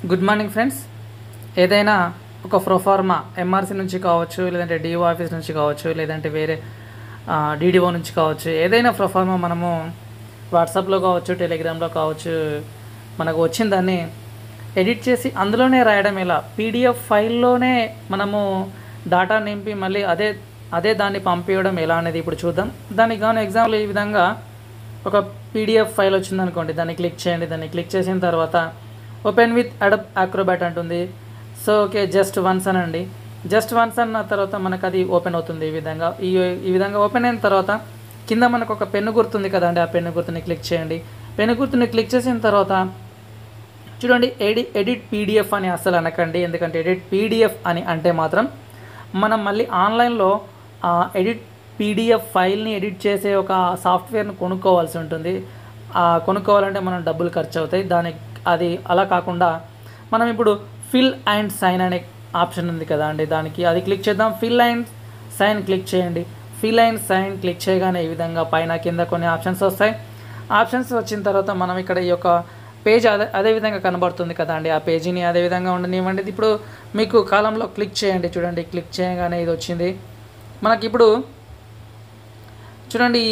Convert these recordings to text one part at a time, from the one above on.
good morning friends ఏదైనా ఒక proforma MRC నుంచి కావచ్చు లేదంటే డిఓ ఆఫీస్ నుంచి కావచ్చు లేదంటే వేరే డీడీఓ నుంచి కావచ్చు ఏదైనా ప్రొఫార్మా మనము వాట్సాప్లో కావచ్చు టెలిగ్రామ్లో కావచ్చు మనకు వచ్చిన దాన్ని ఎడిట్ చేసి అందులోనే రాయడం ఎలా పీడిఎఫ్ ఫైల్లోనే మనము డాటా నింపి మళ్ళీ అదే అదే దాన్ని పంపించడం ఎలా అనేది ఇప్పుడు చూద్దాం దానికి గాను ఎగ్జాంపుల్ ఈ విధంగా ఒక పీడిఎఫ్ ఫైల్ వచ్చిందనుకోండి దాన్ని క్లిక్ చేయండి దాన్ని క్లిక్ చేసిన తర్వాత ఓపెన్ విత్ అడప్ అక్రోబాట్ అంటుంది సో ఓకే జస్ట్ వన్స్ అనండి జస్ట్ వన్స్ అన్న తర్వాత మనకు అది ఓపెన్ అవుతుంది ఈ విధంగా ఈ ఈ విధంగా ఓపెన్ అయిన తర్వాత కింద మనకు ఒక పెన్ను గుర్తుంది కదండి ఆ పెన్ను గుర్తుని క్లిక్ చేయండి పెన్ను గుర్తుని క్లిక్ చేసిన తర్వాత చూడండి ఎడి ఎడిట్ పీడిఎఫ్ అని అస్సలు అనకండి ఎందుకంటే ఎడిట్ పీడిఎఫ్ అని అంటే మాత్రం మనం మళ్ళీ ఆన్లైన్లో ఆ ఎడిట్ పీడిఎఫ్ ఫైల్ని ఎడిట్ చేసే ఒక సాఫ్ట్వేర్ని కొనుక్కోవాల్సి ఉంటుంది ఆ కొనుక్కోవాలంటే మనం డబ్బులు ఖర్చు అవుతాయి దానికి అది అలా కాకుండా మనం ఇప్పుడు ఫిల్ అండ్ సైన్ అనే ఆప్షన్ ఉంది కదా అండి దానికి అది క్లిక్ చేద్దాం ఫిల్ అండ్ సైన్ క్లిక్ చేయండి ఫిల్ అండ్ సైన్ క్లిక్ చేయగానే ఈ విధంగా పైన కింద కొన్ని ఆప్షన్స్ వస్తాయి ఆప్షన్స్ వచ్చిన తర్వాత మనం ఇక్కడ ఈ యొక్క పేజ్ అదే అదే విధంగా కనబడుతుంది కదా అండి ఆ పేజీని అదే విధంగా ఉండనివ్వండి ఇప్పుడు మీకు కాలంలో క్లిక్ చేయండి చూడండి క్లిక్ చేయగానే ఇది వచ్చింది మనకి ఇప్పుడు చూడండి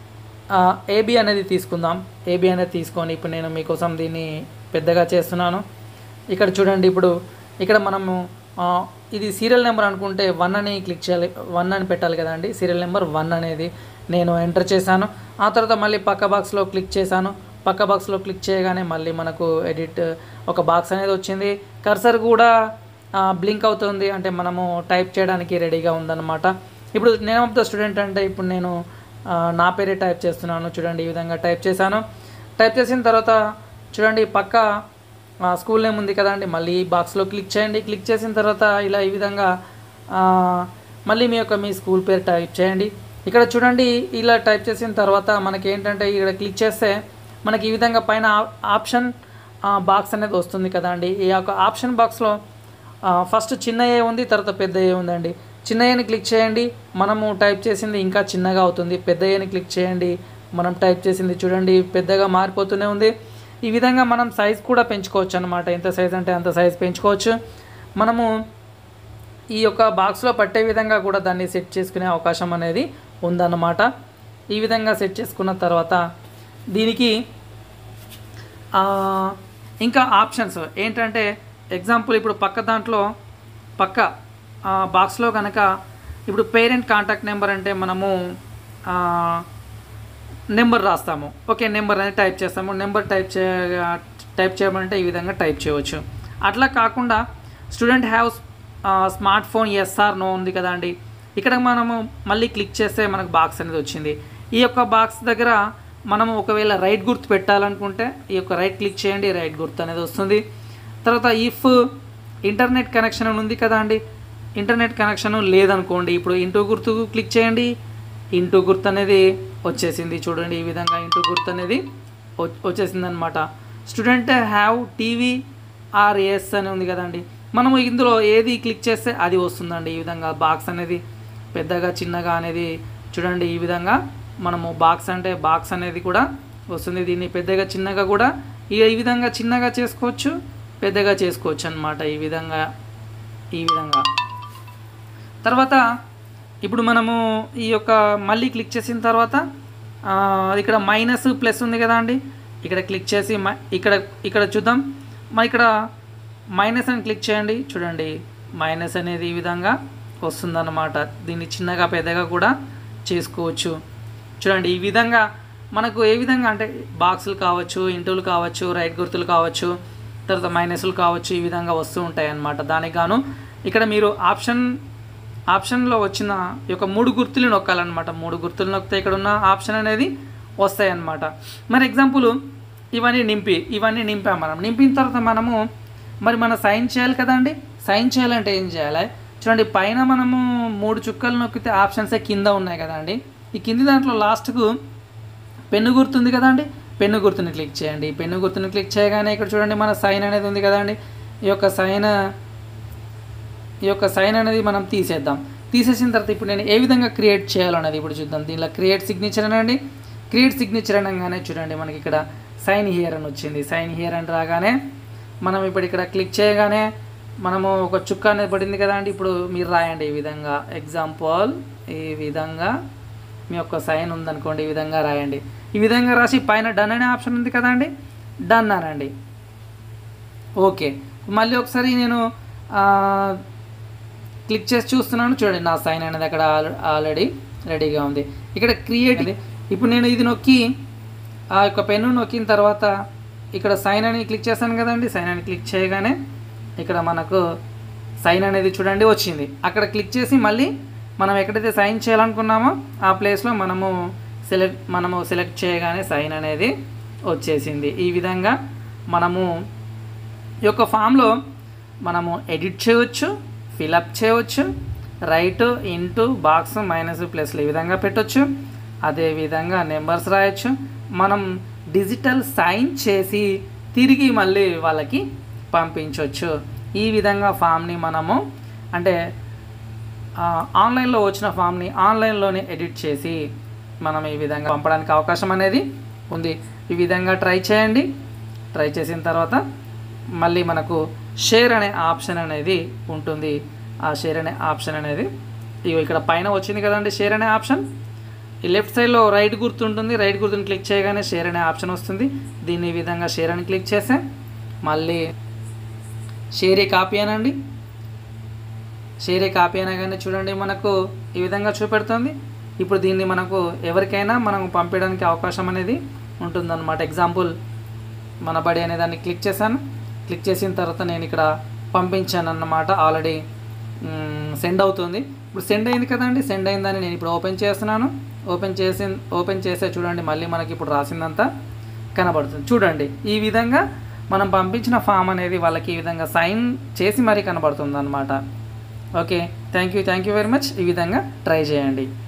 ఏబి అనేది తీసుకుందాం ఏబి అనేది తీసుకొని ఇప్పుడు నేను మీకోసం దీన్ని పెద్దగా చేస్తున్నాను ఇక్కడ చూడండి ఇప్పుడు ఇక్కడ మనము ఆ, ఇది సీరియల్ నెంబర్ అనుకుంటే వన్ అని క్లిక్ చేయాలి వన్ అని పెట్టాలి కదండి సీరియల్ నెంబర్ వన్ అనేది నేను ఎంటర్ చేశాను ఆ తర్వాత మళ్ళీ పక్క బాక్స్లో క్లిక్ చేశాను పక్క బాక్స్లో క్లిక్ చేయగానే మళ్ళీ మనకు ఎడిట్ ఒక బాక్స్ అనేది వచ్చింది కర్సర్ కూడా బ్లింక్ అవుతుంది అంటే మనము టైప్ చేయడానికి రెడీగా ఉందన్నమాట ఇప్పుడు నేమ్ ఆఫ్ ద స్టూడెంట్ అంటే ఇప్పుడు నేను ఆ, నా పేరే టైప్ చేస్తున్నాను చూడండి ఈ విధంగా టైప్ చేశాను టైప్ చేసిన తర్వాత చూడండి పక్క ఆ, స్కూల్ నేమ్ ఉంది కదండి మళ్ళీ ఈ బాక్స్లో క్లిక్ చేయండి క్లిక్ చేసిన తర్వాత ఇలా ఈ విధంగా ఆ, మళ్ళీ మీ యొక్క మీ స్కూల్ పేరు టైప్ చేయండి ఇక్కడ చూడండి ఇలా టైప్ చేసిన తర్వాత మనకి ఏంటంటే ఇక్కడ క్లిక్ చేస్తే మనకి ఈ విధంగా పైన ఆ- ఆప్షన్ ఆ, బాక్స్ అనేది వస్తుంది కదండి ఈ యొక్క ఆప్షన్ బాక్స్లో ఆ, ఫస్ట్ చిన్న ఏ ఉంది తర్వాత పెద్ద ఏ ఉందండి చిన్న ఏని క్లిక్ చేయండి మనము టైప్ చేసింది ఇంకా చిన్నగా అవుతుంది పెద్ద ఏని క్లిక్ చేయండి మనం టైప్ చేసింది చూడండి పెద్దగా మారిపోతూనే ఉంది ఈ విధంగా మనం సైజ్ కూడా పెంచుకోవచ్చు అనమాట ఎంత సైజ్ అంటే అంత సైజ్ పెంచుకోవచ్చు మనము ఈ యొక్క బాక్స్లో పట్టే విధంగా కూడా దాన్ని సెట్ చేసుకునే అవకాశం అనేది ఉందన్నమాట ఈ విధంగా సెట్ చేసుకున్న తర్వాత దీనికి ఆ, ఇంకా ఆప్షన్స్ ఏంటంటే ఎగ్జాంపుల్ ఇప్పుడు పక్క దాంట్లో పక్క ఆ, బాక్స్లో కనుక ఇప్పుడు పేరెంట్ కాంటాక్ట్ నెంబర్ అంటే మనము ఆ, నెంబర్ రాస్తాము ఓకే నెంబర్ అనేది టైప్ చేస్తాము నెంబర్ టైప్ చే టైప్ చేయమంటే ఈ విధంగా టైప్ చేయవచ్చు అట్లా కాకుండా student have smart phone SR no ఉంది కదా అండి ఇక్కడ మనము మళ్ళీ క్లిక్ చేస్తే మనకు బాక్స్ అనేది వచ్చింది ఈ యొక్క బాక్స్ దగ్గర మనము ఒకవేళ రైట్ గుర్తు పెట్టాలనుకుంటే ఈ యొక్క రైట్ క్లిక్ చేయండి రైట్ గుర్తు అనేది వస్తుంది తర్వాత ఇఫ్ ఇంటర్నెట్ కనెక్షన్ అని ఉంది కదా అండి ఇంటర్నెట్ కనెక్షన్ లేదనుకోండి ఇప్పుడు ఇంటూ గుర్తు క్లిక్ చేయండి ఇంటూ గుర్తు అనేది వచ్చేసింది చూడండి ఈ విధంగా ఇంటూ గుర్తు అనేది వచ్చేసింది అనమాట student have TV R S అని ఉంది కదండి మనము ఇందులో ఏది క్లిక్ చేస్తే అది వస్తుందండి ఈ విధంగా బాక్స్ అనేది పెద్దగా చిన్నగా అనేది చూడండి ఈ విధంగా మనము బాక్స్ అంటే బాక్స్ అనేది కూడా వస్తుంది దీన్ని పెద్దగా చిన్నగా కూడా ఈ ఈ విధంగా చిన్నగా చేసుకోవచ్చు పెద్దగా చేసుకోవచ్చు అన్నమాట ఈ విధంగా ఈ విధంగా తర్వాత ఇప్పుడు మనము ఈ యొక్క మళ్ళీ క్లిక్ చేసిన తర్వాత ఆ, ఇక్కడ మైనస్ ప్లస్ ఉంది కదా అండి ఇక్కడ క్లిక్ చేసి మ- ఇక్కడ ఇక్కడ చూద్దాం మరి ఇక్కడ మైనస్ అని క్లిక్ చేయండి చూడండి మైనస్ అనేది ఈ విధంగా వస్తుందన్నమాట దీన్ని చిన్నగా పెద్దగా కూడా చేసుకోవచ్చు చూడండి ఈ విధంగా మనకు ఏ విధంగా అంటే బాక్సులు కావచ్చు ఇంటులు కావచ్చు రైట్ గుర్తులు కావచ్చు తర్వాత మైనస్లు కావచ్చు ఈ విధంగా వస్తూ ఉంటాయి అన్నమాట దానికి గాను ఇక్కడ మీరు ఆప్షన్ ఆప్షన్లో వచ్చిన ఈ యొక్క మూడు గుర్తులు నొక్కాలన్నమాట మూడు గుర్తులు నొక్కితే ఇక్కడ ఉన్న ఆప్షన్ అనేది వస్తాయి అన్నమాట మరి ఎగ్జాంపుల్ ఇవన్నీ నింపి ఇవన్నీ నింపాం మనం నింపిన తర్వాత మనము మరి మనం సైన్ చేయాలి కదండి సైన్ చేయాలంటే ఏం చేయాలి చూడండి పైన మనము మూడు చుక్కలు నొక్కితే ఆప్షన్సే కింద ఉన్నాయి కదండి ఈ కింది దాంట్లో లాస్ట్కు పెన్ను గుర్తుంది కదండి పెన్ను గుర్తుని క్లిక్ చేయండి పెన్ను గుర్తుని క్లిక్ చేయగానే ఇక్కడ చూడండి మన సైన్ అనేది ఉంది కదండి ఈ యొక్క సైన్ ఈ యొక్క సైన్ అనేది మనం తీసేద్దాం తీసేసిన తర్వాత ఇప్పుడు నేను ఏ విధంగా క్రియేట్ చేయాలన్నది ఇప్పుడు చూద్దాం దీనిలో క్రియేట్ సిగ్నేచర్ అనండి క్రియేట్ సిగ్నేచర్ అనగానే చూడండి మనకి ఇక్కడ సైన్ హియర్ అని వచ్చింది సైన్ హియర్ అని రాగానే మనం ఇప్పుడు ఇక్కడ క్లిక్ చేయగానే మనము ఒక చుక్క అనేది పడింది కదా అండి ఇప్పుడు మీరు రాయండి ఈ విధంగా ఎగ్జాంపుల్ ఈ విధంగా మీ యొక్క సైన్ ఉందనుకోండి ఈ విధంగా రాయండి ఈ విధంగా రాసి పైన డన్ అనే ఆప్షన్ ఉంది కదండి డన్ అనండి ఓకే మళ్ళీ ఒకసారి నేను ఆ, క్లిక్ చేసి చూస్తున్నాను చూడండి నా సైన్ అనేది అక్కడ ఆల్- ఆల్రెడీ రెడీగా ఉంది ఇక్కడ క్రియేట్ ఇది ఇప్పుడు నేను ఇది నొక్కి ఆ యొక్క పెన్ను నొక్కిన తర్వాత ఇక్కడ సైన్ అని క్లిక్ చేశాను కదండి సైన్ అని క్లిక్ చేయగానే ఇక్కడ మనకు సైన్ అనేది చూడండి వచ్చింది అక్కడ క్లిక్ చేసి మళ్ళీ మనం ఎక్కడైతే సైన్ చేయాలనుకున్నామో ఆ ప్లేస్లో మనము సెలెక్ట్ మనము సెలెక్ట్ చేయగానే సైన్ అనేది వచ్చేసింది ఈ విధంగా మనము ఈ యొక్క ఫామ్లో మనము ఎడిట్ చేయవచ్చు ఫిలప్ చేయవచ్చు రైట్ ఇంటూ బాక్స్ మైనస్ ప్లస్లు ఈ విధంగా పెట్టొచ్చు అదేవిధంగా నెంబర్స్ రాయొచ్చు మనం డిజిటల్ సైన్ చేసి తిరిగి మళ్ళీ వాళ్ళకి పంపించవచ్చు ఈ విధంగా ఫామ్ని మనము అంటే ఆ, ఆన్లైన్లో వచ్చిన ఫామ్ని ఆన్లైన్లోనే ఎడిట్ చేసి మనం ఈ విధంగా పంపడానికి అవకాశం అనేది ఉంది ఈ విధంగా ట్రై చేయండి ట్రై చేసిన తర్వాత మళ్ళీ మనకు షేర్ అనే ఆప్షన్ అనేది ఉంటుంది ఆ షేర్ అనే ఆప్షన్ అనేది ఇగో ఇక్కడ పైన వచ్చింది కదండి షేర్ అనే ఆప్షన్ ఈ లెఫ్ట్ సైడ్లో రైట్ గుర్తు ఉంటుంది రైట్ గుర్తుని క్లిక్ చేయగానే షేర్ అనే ఆప్షన్ వస్తుంది దీన్ని ఈ విధంగా షేర్ అని క్లిక్ చేస్తే మళ్ళీ షేర్ ఏ కాపీ అనండి షేర్ ఏ కాపీ అనగానే చూడండి మనకు ఈ విధంగా చూపెడుతుంది ఇప్పుడు దీన్ని మనకు ఎవరికైనా మనం పంపించడానికి అవకాశం అనేది ఉంటుందన్నమాట ఎగ్జాంపుల్ మన బడి అనే దాన్ని క్లిక్ చేశాను క్లిక్ చేసిన తర్వాత నేను ఇక్కడ పంపించాను అన్నమాట ఆల్రెడీ సెండ్ అవుతుంది ఇప్పుడు సెండ్ అయింది కదండి సెండ్ అయిందని నేను ఇప్పుడు ఓపెన్ చేస్తున్నాను ఓపెన్ చేసి ఓపెన్ చేస్తే చూడండి మళ్ళీ మనకి ఇప్పుడు రాసిందంతా కనబడుతుంది చూడండి ఈ విధంగా మనం పంపించిన ఫామ్ అనేది వాళ్ళకి ఈ విధంగా సైన్ చేసి మరీ కనబడుతుంది అనమాట okay thank you thank you very much ఈ విధంగా ట్రై చేయండి